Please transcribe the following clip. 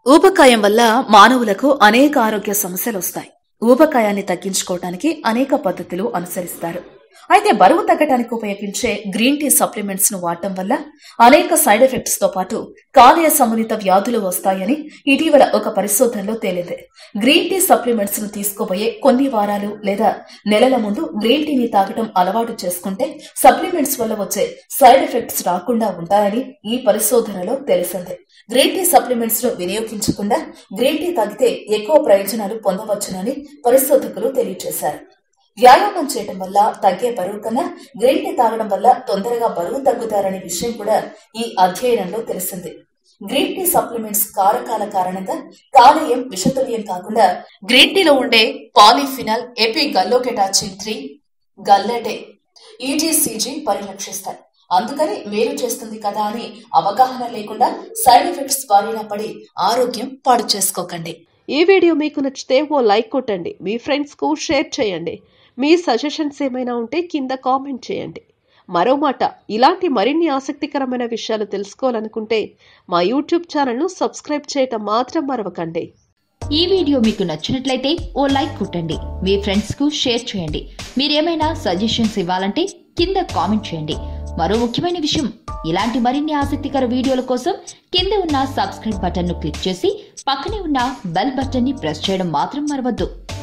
ఊబకాయం వల్ల మానవులకు అనేక ఆరోగ్య సమస్యలు వస్తాయి ఊబకాయాన్ని తగ్గించుకోవటానికి అనేక పద్ధతులు అనుసరిస్తారు అయితే బరువు తగ్గడానికి ఉపయోగించే గ్రీన్ టీ సప్లిమెంట్స్ ను వాడటం వల్ల అనేక సైడ్ ఎఫెక్ట్స్ తో పాటు కాలేయ సంబంధిత వ్యాధులు వస్తాయని ఇటీవల ఒక పరిశోధనలో తేలింది గ్రీన్ టీ సప్లిమెంట్స్ ను తీసుకోబోయే కొన్ని వారాలు లేదా నెలల ముందు గ్రీన్ టీని తాగటం అలవాటు చేసుకుంటే సప్లిమెంట్స్ వల్ల వచ్చే సైడ్ ఎఫెక్ట్స్ రాకుండా ఉంటాయని ఈ పరిశోధనలో తెలిసింది గ్రీన్ టీ సప్లిమెంట్స్ ను వినియోగించకుండా గ్రీన్ టీ తాగితే ఎక్కువ ప్రయోజనాలు పొందవచ్చునని పరిశోధకులు తెలియజేశారు వ్యాయామం చేయడం వల్ల తగ్గే బరువు కన్నా గ్రీన్ టీ తాగడం వల్ల తొందరగా బరువు తగ్గుతారనే విషయం కూడా ఈ అధ్యయనంలో తెలిసింది గ్రీన్ టీ సప్లిమెంట్స్ కారకాల కారణంగా కాలేయం విషతుల్యం కాకుండా గ్రీన్ టీలో ఉండే polyphenol epi gallocatechin three gallate EGCG పరిరక్షిస్తాయి అందుకని మేలు చేస్తుంది కదా అని అవగాహన లేకుండా సైడ్ ఎఫెక్ట్స్ బారిన పడి ఆరోగ్యం పాడు చేసుకోకండి ఈ వీడియో మీకు నచ్చితే ఓ లైక్ కొట్టండి మీ ఫ్రెండ్స్కు షేర్ చేయండి మీ సజెషన్స్ ఏమైనా ఉంటే కింద కామెంట్ చేయండి మరో మాట ఇలాంటి మరిన్ని ఆసక్తికరమైన విషయాలు తెలుసుకోవాలనుకుంటే మా యూట్యూబ్ ఛానల్ను సబ్స్క్రైబ్ చేయటం మాత్రం మరవకండి ఈ వీడియో మీకు నచ్చినట్లయితే ఓ లైక్ కొట్టండి మీ ఫ్రెండ్స్ కు షేర్ చేయండి మీరేమైనా సజెషన్స్ ఇవ్వాలంటే కింద కామెంట్ చేయండి మరో ముఖ్యమైన విషయం ఇలాంటి మరిన్ని ఆసక్తికర వీడియోల కోసం కింద ఉన్న సబ్స్క్రైబ్ బటన్ ను క్లిక్ చేసి పక్కనే ఉన్న బెల్ బటన్ ని ప్రెస్ చేయడం మాత్రం మరవద్దు